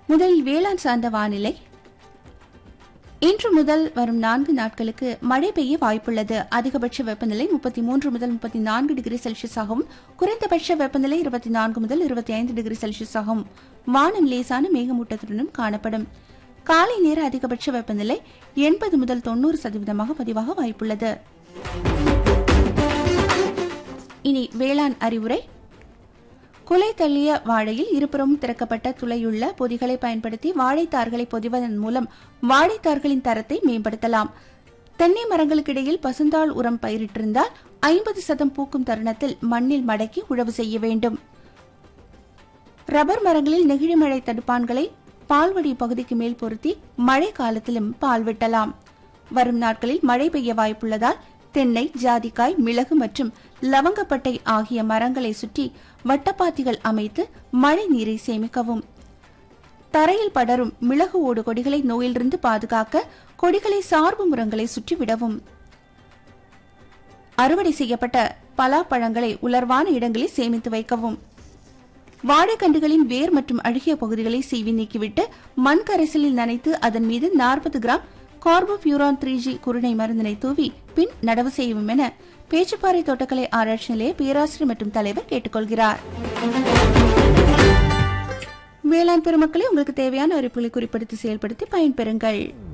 முதலில் வேளாண் சார்ந்த வானிலை இன்று முதல் வரும் நான்கு நாட்களுக்கு மழை பெய்ய வாய்ப்புள்ளது அதிகபட்ச வெப்பநிலை முப்பத்தி மூன்று முதல் முப்பத்தி நான்கு டிகிரி செல்சியஸாகவும் குறைந்தபட்ச வெப்பநிலை இருபத்தி நான்கு முதல் இருபத்தி ஐந்து டிகிரி செல்சியஸாகவும் வானம் லேசான மேகமூட்டத்துடனும் காணப்படும் காலை நேர அதிகபட்ச வெப்பநிலை எண்பது முதல் தொண்ணூறு சதவீதமாக பதிவாக வாய்ப்புள்ளது இனி வேளாண் அறிவுரை குலை தள்ளிய வாழையில் இருபுறமும் திறக்கப்பட்ட துளையுள்ள பொதிகளை பயன்படுத்தி வாழைத்தார்களை பொதிவதன் மூலம் வாழைத்தார்களின் தரத்தை மேம்படுத்தலாம் தென்னை மரங்களுக்கு இடையில் பசுந்தாள் உரம் பயிரிட்டிருந்தால் ஐம்பது சதம் பூக்கும் தருணத்தில் மண்ணில் மடக்கி உழவு செய்ய வேண்டும் ரப்பர் மரங்களில் நெகிழிமழை தடுப்பான்களை பால்வடி பகுதிக்கு மேல் பொருத்தி மழை காலத்திலும் பால் வெட்டலாம் வரும் நாட்களில் மழை பெய்ய வாய்ப்புள்ளதால் தென்னை ஜாதிக்காய் மிளகு மற்றும் லவங்கப்பட்டை ஆகிய மரங்களை சுற்றி வட்டப்பாத்திகள் அமைத்து மழை நீரை சேமிக்கவும் தரையில் படரும் மிளகு ஓடு கொடிகளை நோயிலிருந்து பாதுகாக்க கொடிகளை சார்பு முரங்களை சுற்றி விடவும் அறுவடை செய்யப்பட்ட பலாப்பழங்களை உலர்வான இடங்களில் சேமித்து வைக்கவும் வாழைக்கன்றுகளின் வேர் மற்றும் அழுகிய பகுதிகளை சீவி நீக்கிவிட்டு மண் கரைசலில் நனைத்து அதன் மீது நாற்பது கிராம் கார்போபியூரான் த்ரீ ஜி குருணை மருந்தினை தூவி பின் நடவு செய்யவும் என பேச்சுப்பாறை தோட்டக்கலை ஆராய்ச்சி நிலைய பேராசிரியர் மற்றும் தலைவர் கேட்டுக்கொள்கிறார் வேளாண் பெருமக்களை உங்களுக்கு தேவையான அறிவிப்புகளை குறிப்பிடுத்தி செயல்படுத்தி பயன்பெறுங்கள்